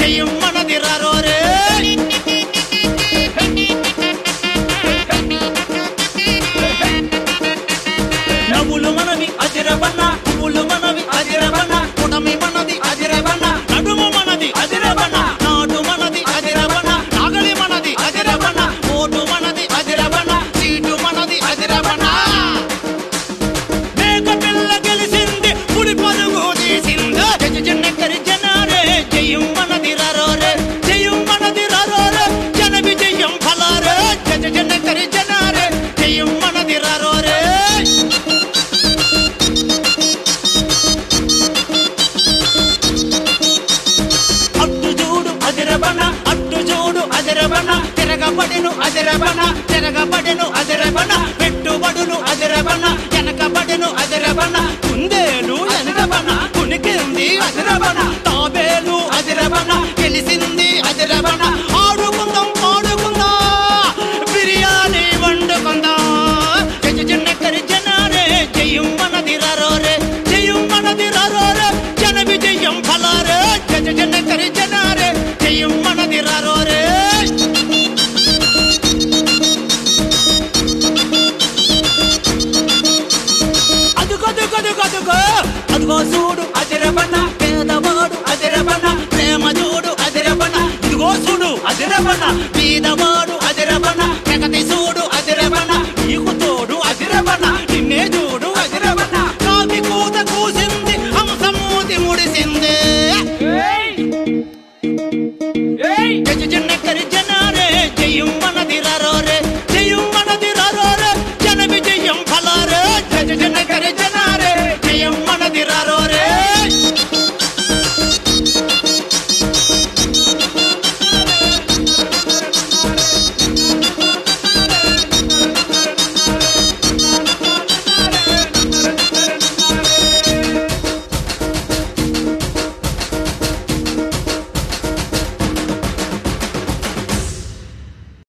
జయం మనది రారోరే నవ్వులు మనవి అదిరబన్న పువ్వులు మనవి అదిరబన్న కుటమి మనది అదిరబన్న నడుము మనది అదిరబన్న నాటు మనది అదిరబన్న నాగలి మనది అదిరబన్న ఓటు మనది అదిరబన్న సీటు మనది అదిరబన్న మేక పిల్ల గెలిసింది పులి పరుగు తీసింది జజ జనకరి జనారే జయం మనది రారోరే జయం మనది రారోరే జన విజయం ఫలారే జజ జనకరి జనారే జయం మనది రారోరే అట్టు చూడు అదిరబన అట్టు చూడు అదిరబన తిరగబడిను అదిరబన తిరగబడిను అదిరబన పెట్టుబడులు అదిరబన వెనకబడిను అదిరబన కుందేలు ఎనగబన కునికింది అదిరబన తాబేలు అదిరబన గెలిసింది అదిరబన ఆడుకుందాం ఆడుకుందాం బిర్యానీ వండుకుందాం జజ జనకరి జనారే జయం మనది రారోరే జయం మనది రారోరే జన విజయం ఫలారే జజ జనకరి జనారే జయం మనది రారోరే అదుగో అదుగో అదుగో అదుగో అదుగో చూడు అదిరబన పేదవాడు అదిరబన ప్రేమ చూడు అదిరబన ఇదిగో చూడు అదిరబన పేదవాడు అదిరబన ప్రగతి చూడు అదిరబన